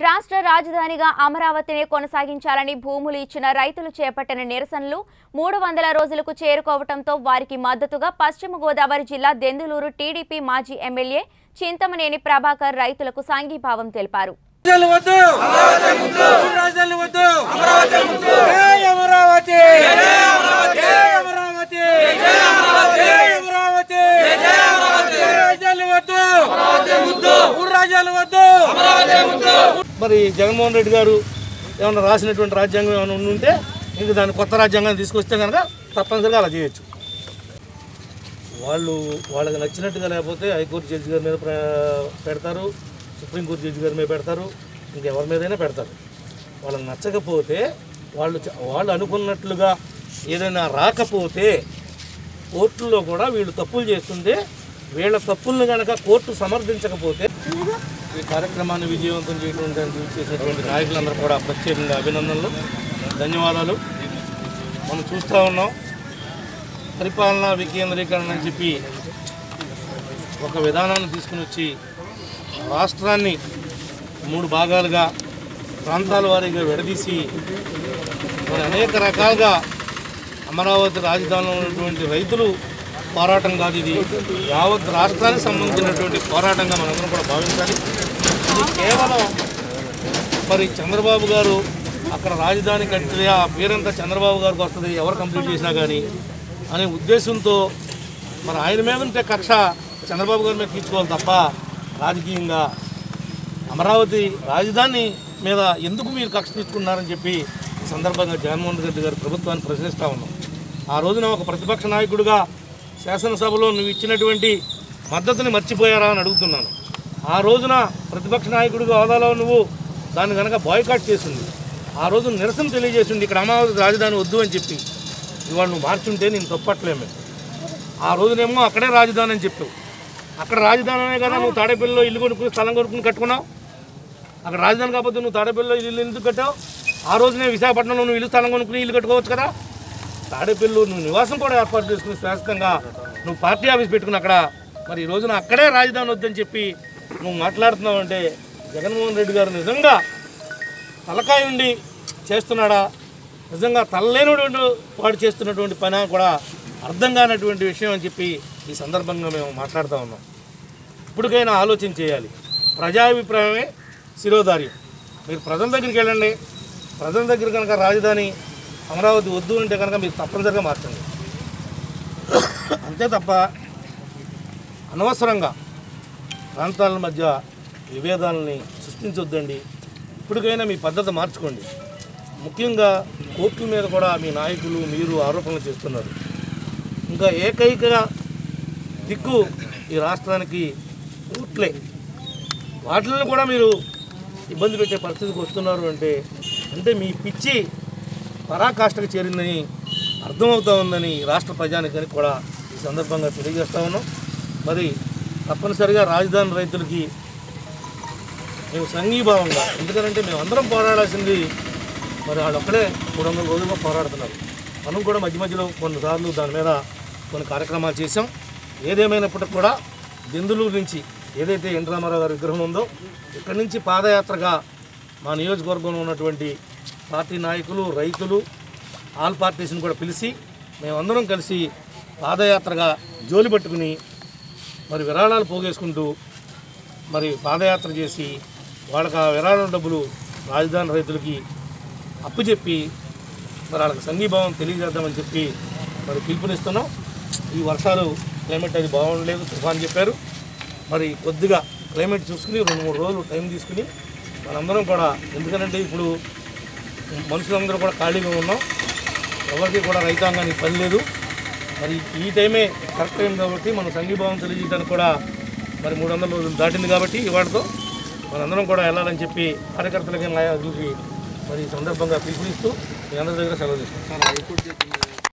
రాష్ట్ర రాజధానిగా అమరావతిని కొనసాగించాలని భూములు ఇచ్చిన రైతులు చేపట్టిన నిరసనలు మూడు వందల రోజులకు చేరుకోవడంతో వారికి మద్దతుగా పశ్చిమ గోదావరి జిల్లా దెందులూరు టీడీపీ మాజీ ఎమ్మెల్యే చింతమనేని ప్రభాకర్ రైతులకు సంఘీభావం తెలిపారు రాజధాని వద్దు రాజధాని వద్దు జై అమరావతి జై అమరావతి జై అమరావతి రాజధాని వద్దు మూడు రాజ్యాలు వద్దు మరి జగన్మోహన్ రెడ్డి గారు ఏమైనా రాసినటువంటి రాజ్యాంగం ఏమైనా ఉండి ఉంటే ఇంక దాన్ని కొత్త రాజ్యాంగాన్ని తీసుకొస్తే కనుక తప్పనిసరిగా అలా చేయొచ్చు వాళ్ళు వాళ్ళకి నచ్చినట్టుగా లేకపోతే హైకోర్టు జడ్జి గారి మీద ప్ర- పెడతారు సుప్రీంకోర్టు జడ్జి గారి మీద పెడతారు ఇంకెవరి మీదైనా పెడతారు వాళ్ళకి నచ్చకపోతే వాళ్ళు చ- వాళ్ళు అనుకున్నట్లుగా ఏదైనా రాకపోతే కోర్టుల్లో కూడా వీళ్ళు తప్పులు చేస్తుంటే వీళ్ళ తప్పులను కనుక కోర్టు సమర్థించకపోతే ఈ కార్యక్రమాన్ని విజయవంతం చేయడానికి చేసినటువంటి నాయకులందరూ కూడా ప్రత్యేకంగా అభినందనలు ధన్యవాదాలు మనం చూస్తూ ఉన్నాం పరిపాలనా వికేంద్రీకరణ అని చెప్పి ఒక విధానాన్ని తీసుకుని వచ్చి రాష్ట్రాన్ని మూడు భాగాలుగా ప్రాంతాల వారీగా విడదీసి మరి అనేక రకాలుగా అమరావతి రాజధానిలో ఉన్నటువంటి రైతులు పోరాటం కాదు ఇది యావత్ రాష్ట్రానికి సంబంధించినటువంటి పోరాటంగా మనందరం కూడా భావించాలి ఇది కేవలం మరి చంద్రబాబు గారు అక్కడ రాజధాని కట్టితే ఆ పేరంతా చంద్రబాబు గారికి వస్తుంది ఎవరు కంప్లీట్ చేసినా కానీ అనే ఉద్దేశంతో మరి ఆయన మీద ఉంటే కక్ష చంద్రబాబు గారి మీద తీర్చుకోవాలి తప్ప రాజకీయంగా అమరావతి రాజధాని మీద ఎందుకు మీరు కక్ష తీసుకున్నారని చెప్పి ఈ సందర్భంగా జగన్మోహన్ రెడ్డి గారి ప్రభుత్వాన్ని ప్రశ్నిస్తూ ఉన్నాం ఆ రోజున ఒక ప్రతిపక్ష నాయకుడిగా శాసనసభలో నువ్వు ఇచ్చినటువంటి మద్దతుని మర్చిపోయారా అని అడుగుతున్నాను ఆ రోజున ప్రతిపక్ష నాయకుడిగా హోదాలో నువ్వు దాన్ని కనుక బాయ్కాట్ చేసింది ఆ రోజు నిరసన తెలియజేసింది ఇక్కడ అమరావతి రాజధాని వద్దు అని చెప్పి ఇవాళ నువ్వు మార్చుంటే నేను తప్పట్లేమే ఆ రోజునేమో అక్కడే రాజధాని అని చెప్పావు అక్కడ రాజధాని అనే కదా నువ్వు తాడేపల్లిలో ఇల్లు కొనుక్కుని స్థలం కొనుక్కుని కట్టుకున్నావు అక్కడ రాజధాని కాకపోతే నువ్వు తాడేపల్లిలో ఇల్లు ఎందుకు కట్టావు ఆ రోజునే విశాఖపట్నంలో నువ్వు ఇల్లు స్థలం కొనుక్కుని ఇల్లు కట్టుకోవచ్చు కదా తాడేపల్లిలో నువ్వు నివాసం కూడా ఏర్పాటు చేసుకుని శాశ్వతంగా నువ్వు పార్టీ ఆఫీస్ పెట్టుకుని అక్కడ మరి ఈ రోజున అక్కడే రాజధాని వద్దని చెప్పి నువ్వు మాట్లాడుతున్నావు అంటే జగన్మోహన్ రెడ్డి గారు నిజంగా తలకాయ ఉండి చేస్తున్నాడా నిజంగా తలలేనటువంటి వాడు చేస్తున్నటువంటి పని కూడా అర్థం కానటువంటి విషయం అని చెప్పి ఈ సందర్భంగా మేము మాట్లాడుతూ ఉన్నాం ఇప్పటికైనా ఆలోచన చేయాలి ప్రజాభిప్రాయమే శిరోధార్యం మీరు ప్రజల దగ్గరికి వెళ్ళండి ప్రజల దగ్గర కనుక రాజధాని అమరావతి వద్దు అంటే కనుక మీరు తప్పనిసరిగా మార్చండి అంతే తప్ప అనవసరంగా ప్రాంతాల మధ్య విభేదాలని సృష్టించొద్దండి ఇప్పటికైనా మీ పద్ధతి మార్చుకోండి ముఖ్యంగా కోర్టుల మీద కూడా మీ నాయకులు మీరు ఆరోపణలు చేస్తున్నారు ఇంకా ఏకైక దిక్కు ఈ రాష్ట్రానికి కోర్టులే వాటిని కూడా మీరు ఇబ్బంది పెట్టే పరిస్థితికి వస్తున్నారు అంటే అంటే మీ పిచ్చి పరాకాష్ఠకు చేరిందని అర్థమవుతా ఉందని రాష్ట్ర ప్రజానికానికి కూడా ఈ సందర్భంగా తెలియజేస్తా ఉన్నాం మరి తప్పనిసరిగా రాజధాని రైతులకి మేము సంఘీభావంగా ఎందుకంటే మేము అందరం పోరాడాల్సింది మరి వాళ్ళు ఒక్కడే మూడు వందల రోజులుగా పోరాడుతున్నారు మనం కూడా మధ్య మధ్యలో కొన్నిసార్లు దాని మీద కొన్ని కార్యక్రమాలు చేసాం ఏదేమైనప్పటికి కూడా దెందులూరు నుంచి ఏదైతే ఎన్ రామారావు గారి విగ్రహం ఉందో ఇక్కడి నుంచి పాదయాత్రగా మా నియోజకవర్గంలో ఉన్నటువంటి పార్టీ నాయకులు రైతులు ఆల్ పార్టీస్ని కూడా పిలిచి మేమందరం కలిసి పాదయాత్రగా జోలి పట్టుకుని మరి విరాళాలు పోగేసుకుంటూ మరి పాదయాత్ర చేసి వాళ్ళకి ఆ విరాళం డబ్బులు రాజధాని రైతులకి అప్పు చెప్పి మరి వాళ్ళకి సంఘీభావం తెలియజేద్దామని చెప్పి మరి పిలుపునిస్తున్నాం ఈ వర్షాలు క్లైమేట్ అది బాగుండలేదు తుఫాన్ చెప్పారు మరి కొద్దిగా క్లైమేట్ చూసుకుని రెండు మూడు రోజులు టైం తీసుకుని మనందరం కూడా ఎందుకంటే ఇప్పుడు మనుషులందరూ కూడా ఖాళీగా ఉన్నాం ఎవరికి కూడా రైతాంగానికి పని లేదు మరి ఈ టైమే కరెక్ట్ టైం కాబట్టి మనం సంఘీభావం తెలియజేయడానికి కూడా మరి మూడు వందల రోజులు దాటింది కాబట్టి ఇవాటితో మనందరం కూడా వెళ్ళాలని చెప్పి కార్యకర్తలకి నాయకులకి మరి ఈ సందర్భంగా పిలుపునిస్తూ మీ అందరి దగ్గర సెలవు తీసుకుంటాం